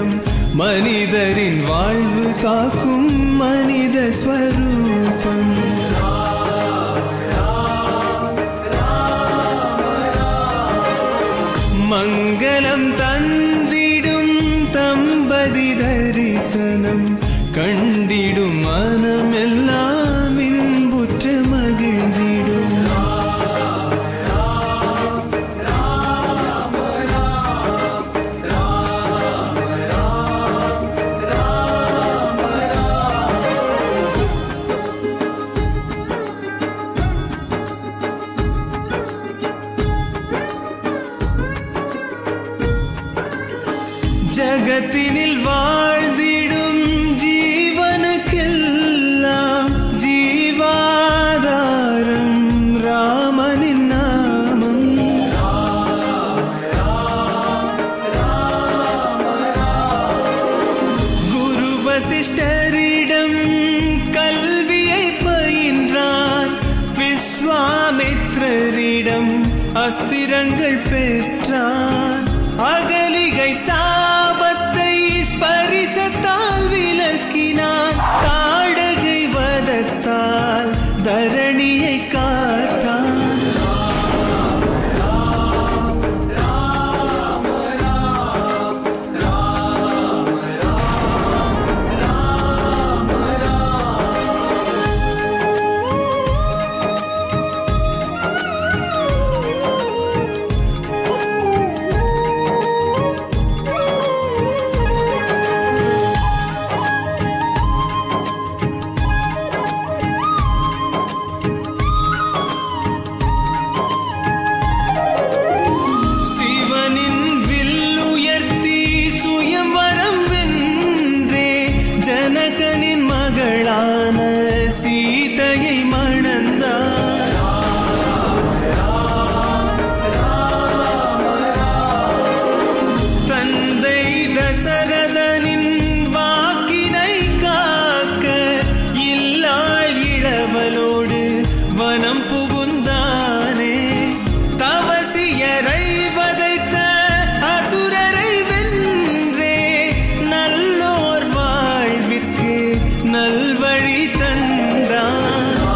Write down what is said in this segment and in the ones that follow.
மனிதரின் வாழ்வு காக்கும் மனித ஸ்வரூபம் மங்களம் தந்திடும் தம்பதி தரிசனம் கண்டிடும் மனமெல்லாம் இன்புற்று மகிழ்ந்திடும் ஜகத்தினில் வாழ்ந்திடும் ஜீவனுக்கெல்லாம் ஜீவாதாரம் ராமனின் நாமம் குரு வசிஷ்டரிடம் கல்வியை பயின்றான் விஸ்வாமித்ரரிடம் அஸ்திரங்கள் பெற்றான் அகலிகை சாபத்தை ஸ்பரிசத்தால் விலக்கினான் தாடகை வதத்தால் தரணியை காத்தான் சிவனின் வில்லுயர்த்தி சுயம்வரம் வென்றே ஜனகனின் மகளான சீதையை மணந்தார் தந்தை தசரதனின் வாக்கினை காக்க இல்லாள் இளவலோடு வனம் புகுந்தானே தவசியரை வதைத்த அசுரரை வென்றே நல்லோர் வாழ்விற்கு நல்வழி தந்தான்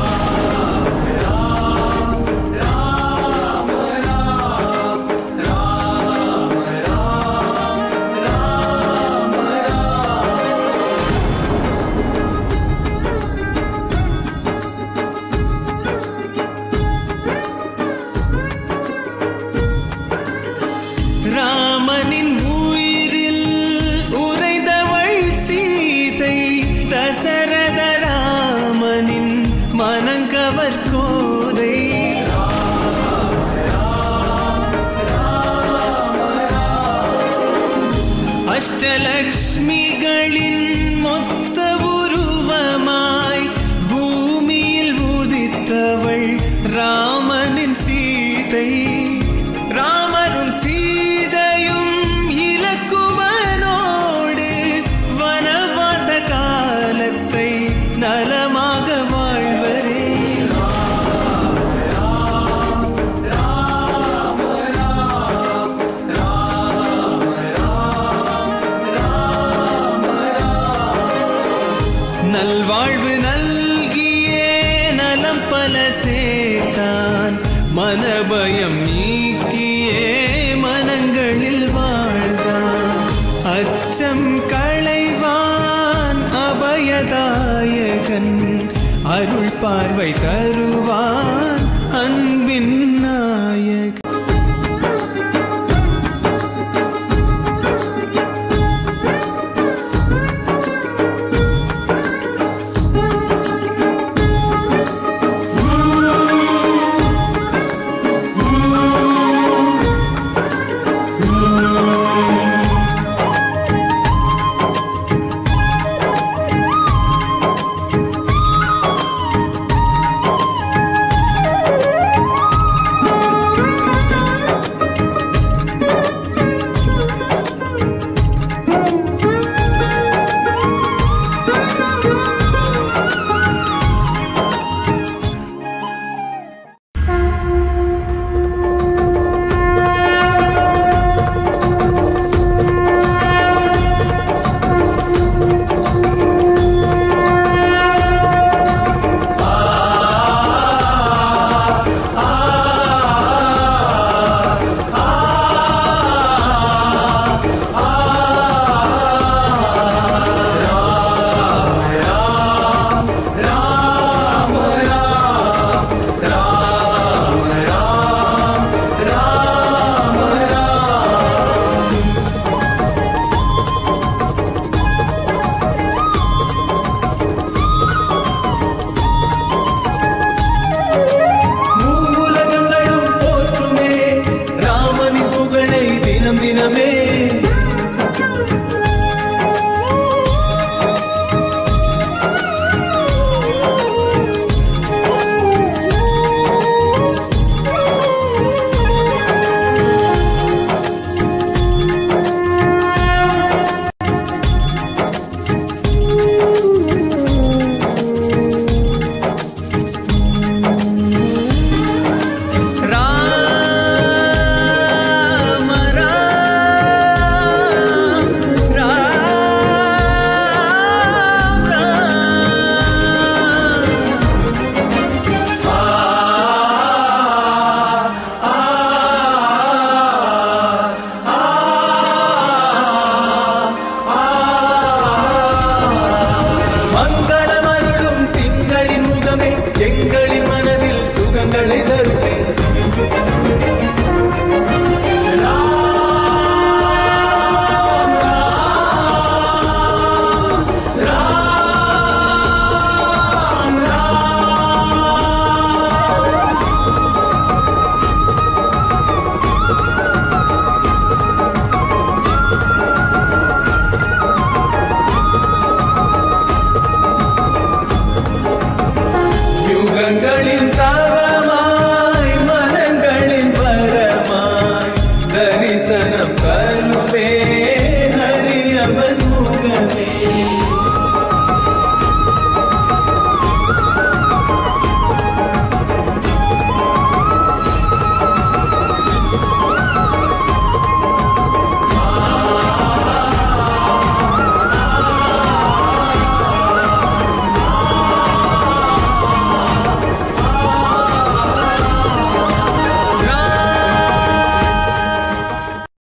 ராமனின் உயிரில் உறைந்தவள் சீதை தசரத ராமனின் மனங்கவர் கோதை அஷ்டலக்ஷ்மிகளின் மொத்த உருவமாய் பூமியில் உதித்தவள் ராமனின் சீதை ராமரும் சீதையும் இலக்குவனோடு வனவாச காலத்தை நலமாக வாழ்வரே நல்வாழ்வு நல்கியே நலம் பல சேர்த்தான் மனபயம் நீக்கியே மனங்களில் வாழ்ந்தான் அச்சம் களைவான் அபயதாயகன் அருள் பார்வை தருவான் அன்பின் நாயகன் சண்முகமே